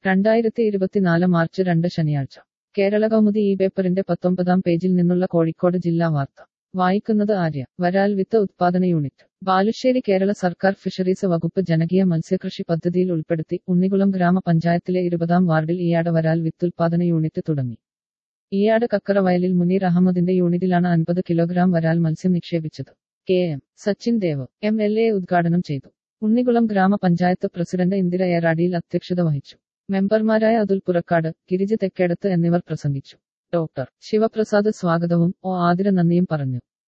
രണ്ടായിരത്തി ഇരുപത്തിനാല് മാർച്ച് രണ്ട് ശനിയാഴ്ച കേരള കൗമുദി ഈ പേപ്പറിന്റെ പത്തൊമ്പതാം പേജിൽ നിന്നുള്ള കോഴിക്കോട് ജില്ലാ വാർത്ത വായിക്കുന്നത് ആര്യ വരാൽ വിത്ത് ഉത്പാദന യൂണിറ്റ് ബാലുശ്ശേരി കേരള സർക്കാർ ഫിഷറീസ് വകുപ്പ് ജനകീയ മത്സ്യകൃഷി പദ്ധതിയിൽ ഉൾപ്പെടുത്തി ഉണ്ണികുളം ഗ്രാമപഞ്ചായത്തിലെ ഇരുപതാം വാർഡിൽ ഈയാട് വരാൽ വിത്തുൽപാദന യൂണിറ്റ് തുടങ്ങി ഈയാട് കക്കറ വയലിൽ മുനീർ അഹമ്മദിന്റെ യൂണിറ്റിലാണ് അൻപത് കിലോഗ്രാം വരാൽ മത്സ്യം നിക്ഷേപിച്ചത് K M Sachin Dev M L A ഉദ്ഘാടനം ചെയ്തു ഉണ്ണികുളം ഗ്രാമപഞ്ചായത്ത് പ്രസിഡന്റ് ഇന്ദിര ഏറാടിയിൽ അധ്യക്ഷത വഹിച്ചു മെമ്പർമാരായ അതുൽ പുറക്കാട് ഗിരിജ് തെക്കേടത്ത് എന്നിവർ പ്രസംഗിച്ചു ഡോക്ടർ ശിവപ്രസാദ് സ്വാഗതവും ഒ ആതിര നന്ദിയും പറഞ്ഞു